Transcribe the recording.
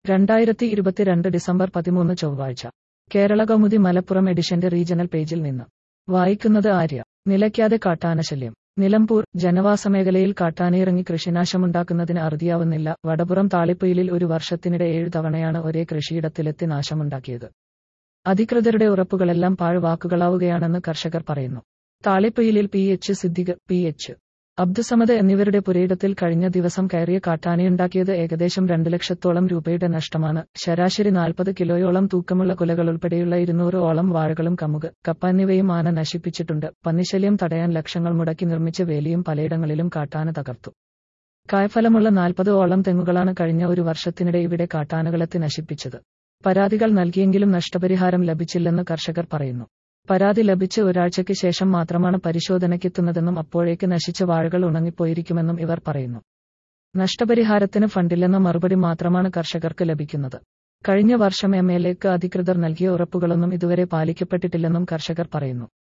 രണ്ടായിരത്തി ഇരുപത്തിരണ്ട് ഡിസംബർ പതിമൂന്ന് ചൊവ്വാഴ്ച കേരള കൗമുദി മലപ്പുറം എഡിഷന്റെ റീജണൽ പേജിൽ നിന്ന് വായിക്കുന്നത് ആര്യ നിലയ്ക്കാതെ കാട്ടാനശല്യം നിലമ്പൂർ ജനവാസമേഖലയിൽ കാട്ടാനയിറങ്ങി കൃഷിനാശമുണ്ടാക്കുന്നതിന് അറുതിയാവുന്നില്ല വടപുറം താളിപ്പൊയിലിൽ ഒരു വർഷത്തിനിടെ ഏഴു തവണയാണ് ഒരേ കൃഷിയിടത്തിലെത്തി നാശമുണ്ടാക്കിയത് അധികൃതരുടെ ഉറപ്പുകളെല്ലാം പാഴ്വാക്കുകളാവുകയാണെന്ന് കർഷകർ പറയുന്നു താളിപ്പൊയിലിൽ P H Siddique P H Abdussamad എന്നിവരുടെ പുരയിടത്തിൽ കഴിഞ്ഞ ദിവസം കയറിയ കാട്ടാനയുണ്ടാക്കിയത് ഏകദേശം രണ്ടു ലക്ഷത്തോളം രൂപയുടെ നഷ്ടമാണ് ശരാശരി നാൽപ്പത് കിലോയോളം തൂക്കമുള്ള കുലകളുൾപ്പെടെയുള്ള ഇരുന്നൂറ് ഓളം വാഴകളും കമുക് കപ്പ എന്നിവയും ആന നശിപ്പിച്ചിട്ടുണ്ട് പന്നിശല്യം തടയാൻ ലക്ഷങ്ങൾ മുടക്കി നിർമ്മിച്ച വേലിയും പലയിടങ്ങളിലും കാട്ടാന തകർത്തു കായ്ഫലമുള്ള നാൽപ്പത് ഓളം തെങ്ങുകളാണ് കഴിഞ്ഞ ഒരു വർഷത്തിനിടെ ഇവിടെ കാട്ടാനകളെത്തി നശിപ്പിച്ചത് പരാതികൾ നൽകിയെങ്കിലും നഷ്ടപരിഹാരം ലഭിച്ചില്ലെന്ന് കർഷകർ പറയുന്നു പരാതി ലഭിച്ച് ഒരാഴ്ചയ്ക്ക് ശേഷം മാത്രമാണ് പരിശോധനയ്ക്കെത്തുന്നതെന്നും അപ്പോഴേക്ക് നശിച്ച വാഴകൾ ഉണങ്ങിപ്പോയിരിക്കുമെന്നും ഇവർ പറയുന്നു നഷ്ടപരിഹാരത്തിന് ഫണ്ടില്ലെന്ന മറുപടി മാത്രമാണ് കർഷകർക്ക് ലഭിക്കുന്നത് കഴിഞ്ഞ വർഷം എം എൽ എക്ക് അധികൃതർ നൽകിയ ഉറപ്പുകളൊന്നും ഇതുവരെ പാലിക്കപ്പെട്ടിട്ടില്ലെന്നും കർഷകർ പറയുന്നു